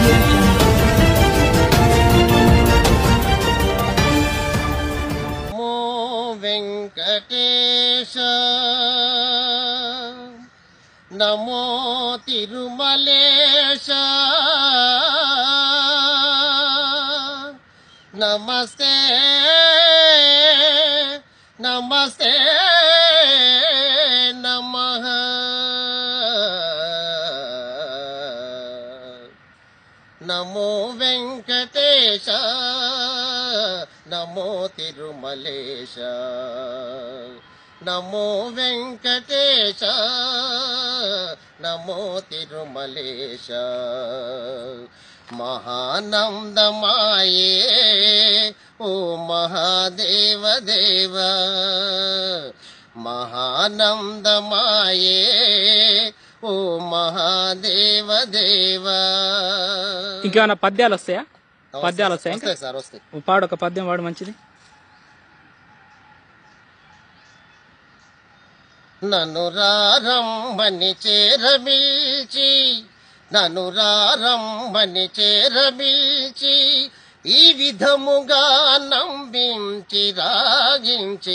audio jungle. నమో వెంకటేశ నమో తిరుమలేశ నమస్తే నమస్తే నమః నమో వెంకటేశ నమో తిరుమలేశ నమో వెంకటేశ నమో తిరుమలేశ మహానందమాయే ఓ మహాదేవ దేవ మహానందమాయే ఓ మహాదేవ దేవ ఇంకేమైనా పద్యాలు వస్తాయా పద్యాలు వస్తాయా ఇంకా? వస్తాయి సార్ వస్తాయి ఓ పాడు ఒక పద్యం వాడు మంచిది నన్ను రారమ్మని చేరమిల్చి నన్ను రారమ్మని చేరమిల్చి ఈ విధముగా నంబించి రాగించి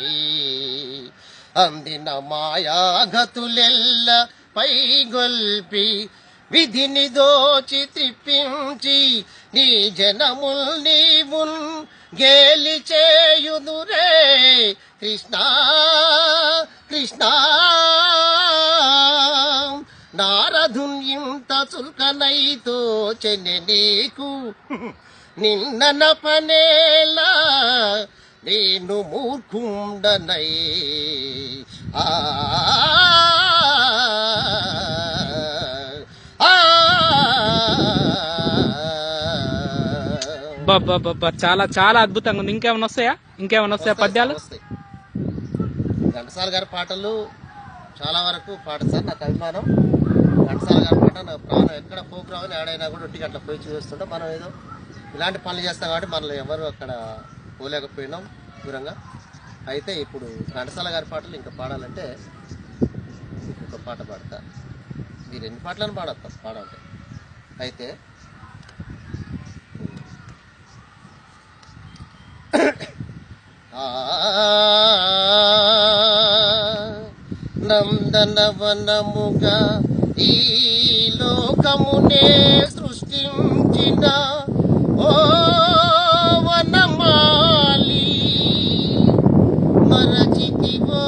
అందిన మాయాగతులెల్ల పైగొల్పి విధిని దోచి త్రిప్పించి నీ జనముల్ నీవున్ గేలి చేయుదురే కృష్ణ కృష్ణ నారదున్ ఇంత చుల్కనైతో చెన్నె నీకు నిన్న నపనేలా నేను మూర్ఖుండనై ఆ ఆ, బాబా చాలా చాలా అద్భుతంగా ఉంది ఇంకేమైనా వస్తాయా ఇంకేమైనా వస్తాయా వస్తాయి పద్యాలు సార్, వస్తాయి. ఘంటసాల గారి పాటలు చాలా వరకు పాట సార్ నాకు అభిమానం ఘంటసాల గారి పాట నా ప్రాణం ఎక్కడ ప్రోగ్రామ్ అని ఆడైనా కూడా ఒట్టికి అట్లా పోయి చూస్తుంటే మనం ఏదో ఇలాంటి పనులు చేస్తాం కాబట్టి మనల్ని ఎవరు అక్కడ పోలేకపోయినాం దూరంగా అయితే ఇప్పుడు ఘంటసాల గారి పాటలు ఇంకా పాడాలంటే ఇంకొక పాట పాడతా మీరు ఎన్ని పాటలను పాడతా పాడాలంటే అయితే నందనవనముగా ఈ లోకమునే సృష్టించిన ఓ వనమాలి మరచితివో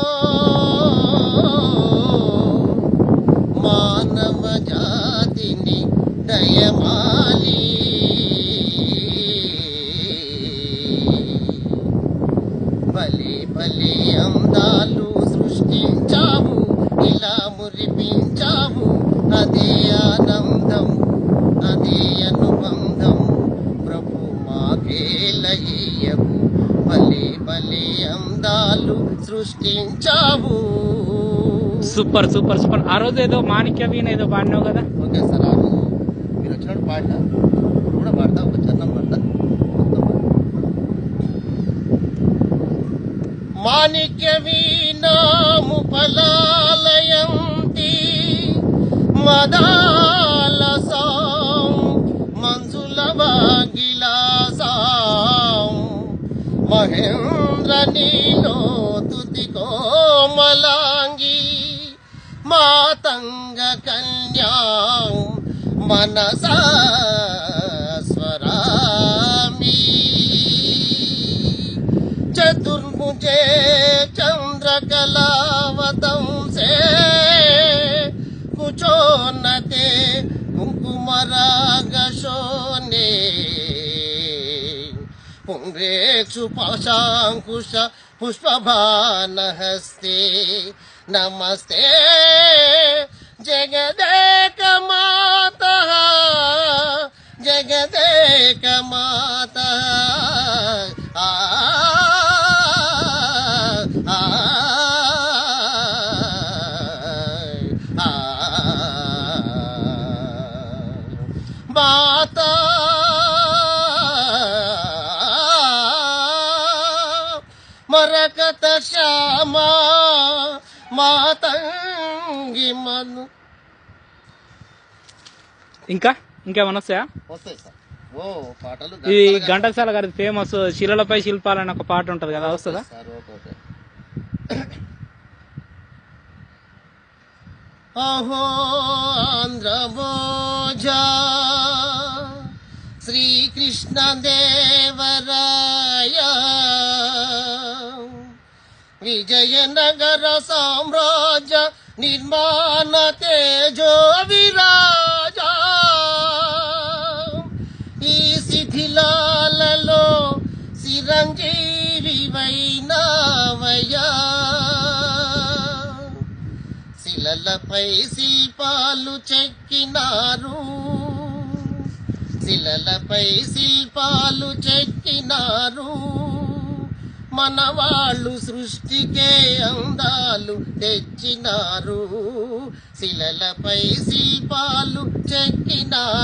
మానవ జాతిని దయమాలి బలి బలి అందాలు సృష్టించావు ఇలా మురిపించావు అదే ఆనందం అదే అనుబంధం ప్రభు మాకేలయ్యవు బలి బలి అందాలు సృష్టించావు సూపర్ సూపర్ సూపర్ ఆ రోజు ఏదో మాణిక్య వీణ ఏదో పాడినావు కదా ఓకే సార్ ఆ రోజు మీరు వచ్చినప్పుడు పాడినా ఇప్పుడు కూడా పాడతా ఒక చరణం పాడతా మొత్తం పాడతా. మాణిక్య వీణాము ఫలాలయంతి మదాలసాం మంజుల వాగిలాసాం మహేంద్ర నీలో తుతి కోమలాంగి మాతంగ కన్యాం మనసా స్వరామి చతుర్ముజే చంద్రకళావతంసే కుచోన్నతే కుంకుమరాగశోనే పుండ్రేక్షు పాశాంకుశ పుష్పభానహస్తే నమస్తే జగదేక మాత జగదేక మాత ఆ ఆ ఆ మాత మరకత శ్యామా మాతంగి మను ఇంకా ఇంకేమైనా వస్తాయా వస్తాయి సార్ ఓ పాటలు ఇది ఘంటసాల గారి ఘంటసాల గారి ఫేమస్ శిలలపై శిల్పాలు అని ఒక పాట ఉంటది కదా వస్తుందా సార్ ఓకే ఓకే అహో ఆంధ్రభోజ శ్రీకృష్ణ దేవరాయ విజయనగర సామ్రాజ్య నిర్మాణ తేజో విరాజ ఈ శిథిలాలలో చిరంజీవి వైనావయా శిలలపై శిల్పాలు చెక్కినారు శిలలపై శిల్పాలు చెక్కినారు మన వాళ్ళు సృష్టికే అందాలు తెచ్చినారు శిలలపై శిల్పాలు చెక్కినారు